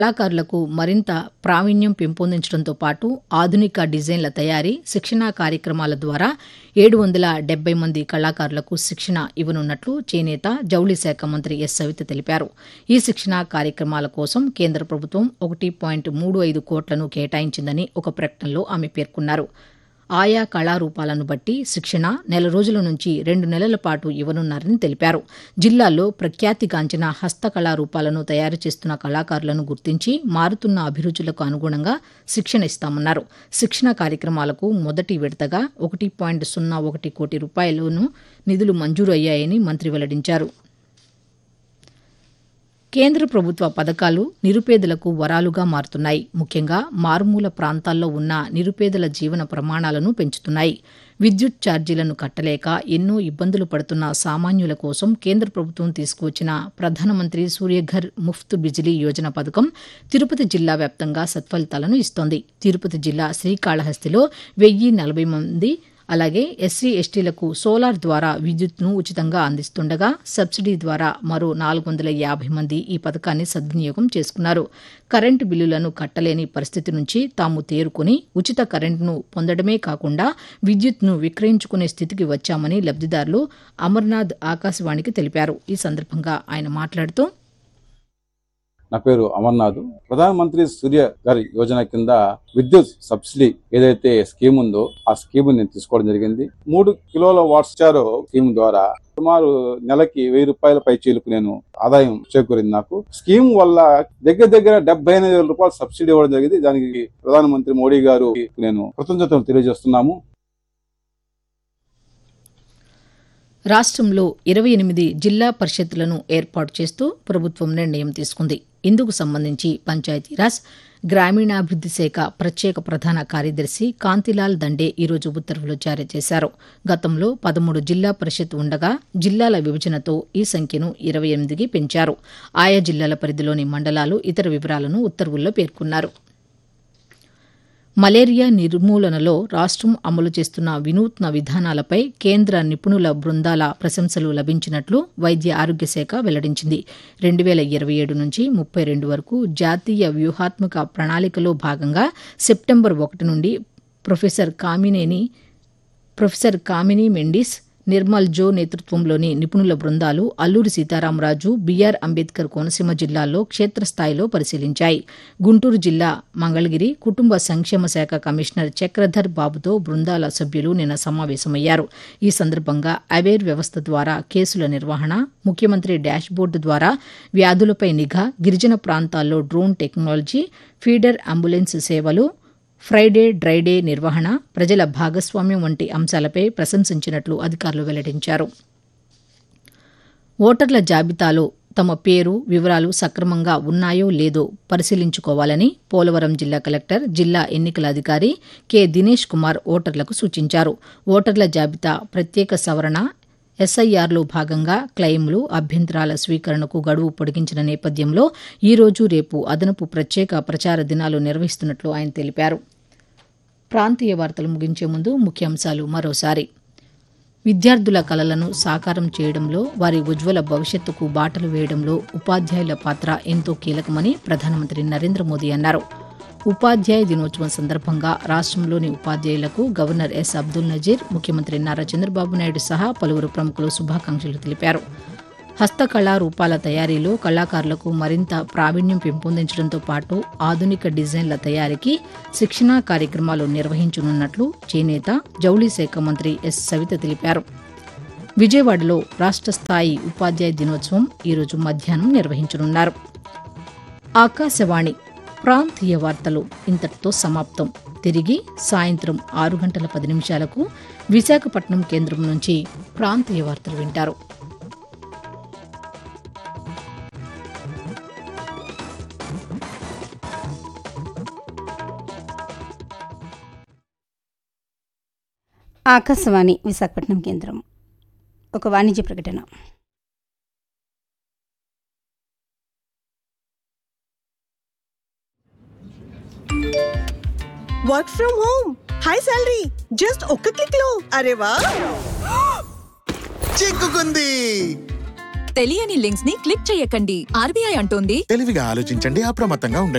కళాకారులకు మరింత ప్రావీణ్యం పెంపొందించడంతో పాటు ఆధునిక డిజైన్ల తయారీ శిక్షణా కార్యక్రమాల ద్వారా ఏడు వందల డెబ్బై మంది కళాకారులకు శిక్షణ ఇవ్వనున్నట్లు చేనేత జౌళి శాఖ మంత్రి ఎస్ సవిత తెలిపారు ఈ శిక్షణా కార్యక్రమాల కోసం కేంద్ర ప్రభుత్వం ఒకటి పాయింట్ మూడు ఐదు కోట్లను కేటాయించిందని ఒక ప్రకటనలో ఆమె పేర్కొన్నారు ఆయా కళారూపాలను బట్టి శిక్షణ నెల రోజుల నుంచి రెండు నెలల పాటు ఇవ్వనున్నారని తెలిపారు జిల్లాలో ప్రఖ్యాతిగాంచిన హస్తకళారూపాలను తయారు చేస్తున్న కళాకారులను గుర్తించి మారుతున్న అభిరుచులకు అనుగుణంగా శిక్షణ ఇస్తామన్నారు శిక్షణ కార్యక్రమాలకు మొదటి విడతగా ఒకటి పాయింట్ సున్నా ఒకటి కోటి రూపాయలను నిధులు మంజూరు అయ్యాయని మంత్రి వెల్లడించారు కేంద్ర ప్రభుత్వ పథకాలు నిరుపేదలకు వరాలుగా మారుతున్నాయి ముఖ్యంగా మారుమూల ప్రాంతాల్లో ఉన్న నిరుపేదల జీవన ప్రమాణాలను పెంచుతున్నాయి విద్యుత్ ఛార్జీలను కట్టలేక ఎన్నో ఇబ్బందులు పడుతున్న సామాన్యుల కోసం కేంద్ర ప్రభుత్వం తీసుకువచ్చిన ప్రధానమంత్రి సూర్యఘర్ ముఫ్త్ బిజిలీ యోజన పథకం తిరుపతి జిల్లా వ్యాప్తంగా సత్ఫలితాలను ఇస్తోంది తిరుపతి జిల్లా శ్రీకాళహస్తిలో వెయ్యి నలభై మంది అలాగే ఎస్సీ ఎస్టీలకు సోలార్ ద్వారా విద్యుత్ను ఉచితంగా అందిస్తుండగా సబ్సిడీ ద్వారా మరో నాలుగు వందల యాభై మంది ఈ పథకాన్ని సద్వినియోగం చేసుకున్నారు కరెంటు బిల్లులను కట్టలేని పరిస్థితి నుంచి తాము తేరుకుని ఉచిత కరెంటును పొందడమే కాకుండా విద్యుత్ను విక్రయించుకునే స్థితికి వచ్చామని లబ్దిదారులు అమర్నాథ్ ఆకాశవాణికి తెలిపారు ఈ సందర్భంగా ఆయన మాట్లాడుతూ నా పేరు అమర్నాథ్ ప్రధానమంత్రి సూర్య గారి యోజన కింద విద్యుత్ సబ్సిడీ ఏదైతే స్కీమ్ ఉందో ఆ స్కీమ్ నేను తీసుకోవడం జరిగింది మూడు కిలోల వాట్స్ చారో స్కీమ్ ద్వారా సుమారు నెలకి వెయ్యి రూపాయల పై చీలకు నేను ఆదాయం చేకూరింది నాకు స్కీమ్ వల్ల దగ్గర దగ్గర డెబ్బై ఎనిమిది వేల రూపాయలు సబ్సిడీ ఇవ్వడం జరిగింది దానికి ప్రధానమంత్రి మోడీ గారు నేను కృతజ్ఞతలు తెలియజేస్తున్నాము రాష్ట్రంలో ఇరవై ఎనిమిది జిల్లా పరిషత్లను ఏర్పాటు చేస్తూ ప్రభుత్వం నిర్ణయం తీసుకుంది ఇందుకు సంబంధించి పంచాయతీరాజ్ గ్రామీణాభివృద్ది శాఖ ప్రత్యేక ప్రధాన కార్యదర్శి కాంతిలాల్ దండే ఈరోజు ఉత్తర్వులు జారీ చేశారు గతంలో పదమూడు జిల్లా పరిషత్ ఉండగా జిల్లాల విభజనతో ఈ సంఖ్యను ఇరవై ఎనిమిదికి పెంచారు ఆయా జిల్లాల పరిధిలోని మండలాలు ఇతర వివరాలను ఉత్తర్వుల్లో పేర్కొన్నారు మలేరియా నిర్మూలనలో రాష్ట్రం అమలు చేస్తున్న వినూత్న విధానాలపై కేంద్ర నిపుణుల బృందాల ప్రశంసలు లభించినట్లు వైద్య ఆరోగ్య శాఖ వెల్లడించింది రెండు వేల ఇరవై ఏడు నుంచి ముప్పై రెండు వరకు జాతీయ వ్యూహాత్మక ప్రణాళికలో భాగంగా సెప్టెంబర్ ఒకటి నుండి ప్రొఫెసర్ కామినేని ప్రొఫెసర్ కామినీ మెండిస్ నిర్మల్ జో నేతృత్వంలోని నిపుణుల బృందాలు అల్లూరి సీతారామరాజు బీఆర్ అంబేద్కర్ కోనసీమ జిల్లాల్లో క్షేత్రస్థాయిలో పరిశీలించాయి గుంటూరు జిల్లా మంగళగిరి కుటుంబ సంక్షేమ శాఖ కమిషనర్ చక్రధర్ బాబుతో బృందాల సభ్యులు నిన్న సమావేశమయ్యారు ఈ సందర్భంగా అవేర్ వ్యవస్థ ద్వారా కేసుల నిర్వహణ ముఖ్యమంత్రి డాష్బోర్డు ద్వారా వ్యాధులపై నిఘా గిరిజన ప్రాంతాల్లో డ్రోన్ టెక్నాలజీ ఫీడర్ అంబులెన్స్ సేవలు ఫ్రైడే డ్రైడే నిర్వహణ ప్రజల భాగస్వామ్యం వంటి అంశాలపై ప్రశంసించినట్లు అధికారులు వెల్లడించారు ఓటర్ల జాబితాలో తమ పేరు వివరాలు సక్రమంగా ఉన్నాయో లేదో పరిశీలించుకోవాలని పోలవరం జిల్లా కలెక్టర్ జిల్లా ఎన్నికల అధికారి కె దినేష్ కుమార్ ఓటర్లకు సూచించారు ఓటర్ల జాబితా ప్రత్యేక సవరణ ఎస్ఐఆర్లో భాగంగా క్లెయిమ్లు అభ్యంతరాల స్వీకరణకు గడువు పొడిగించిన నేపథ్యంలో ఈ రోజు రేపు అదనపు ప్రత్యేక ప్రచార దినాలు నిర్వహిస్తున్నట్లు ఆయన తెలిపారు ప్రాంతీయ వార్తలు ముగించే ముందు ముఖ్యాంశాలు మరోసారి విద్యార్థుల కలలను సాకారం చేయడంలో వారి ఉజ్వల భవిష్యత్తుకు బాటలు వేయడంలో ఉపాధ్యాయుల పాత్ర ఎంతో కీలకమని ప్రధానమంత్రి నరేంద్ర మోదీ అన్నారు ఉపాధ్యాయ దినోత్సవం సందర్భంగా రాష్ట్రంలోని ఉపాధ్యాయులకు గవర్నర్ ఎస్ అబ్దుల్ నజీర్ ముఖ్యమంత్రి నారా చంద్రబాబు నాయుడు సహా పలువురు ప్రముఖులు శుభాకాంక్షలు తెలిపారు హస్తకళా రూపాల తయారీలో కళాకారులకు మరింత ప్రావీణ్యం పెంపొందించడంతో పాటు ఆధునిక డిజైన్ల తయారీకి శిక్షణా కార్యక్రమాలు నిర్వహించనున్నట్లు చేనేత జౌళి శాఖ మంత్రి ఎస్ సవిత తెలిపారు విజయవాడలో రాష్ట్ర స్థాయి ఉపాధ్యాయ దినోత్సవం ఈరోజు మధ్యాహ్నం నిర్వహించనున్నారు ఆకాశవాణి ప్రాంతీయ వార్తలు ఇంతటితో సమాప్తం తిరిగి సాయంత్రం ఆరు గంటల పది నిమిషాలకు విశాఖపట్నం కేంద్రం నుంచి ప్రాంతీయ వార్తలు వింటారు ఆకాశవాణి విశాఖపట్నం కేంద్రం ఒక వాణిజ్య ప్రకటన work from home high salary just ఒక్క క్లిక్ లో అరే వా చిక్కుకుంది తెలియని లింక్స్ ని క్లిక్ చేయకండి ఆర్బీఐ అంటోంది తెలివిగా ఆలోచించండి అప్రమత్తంగా ఉండండి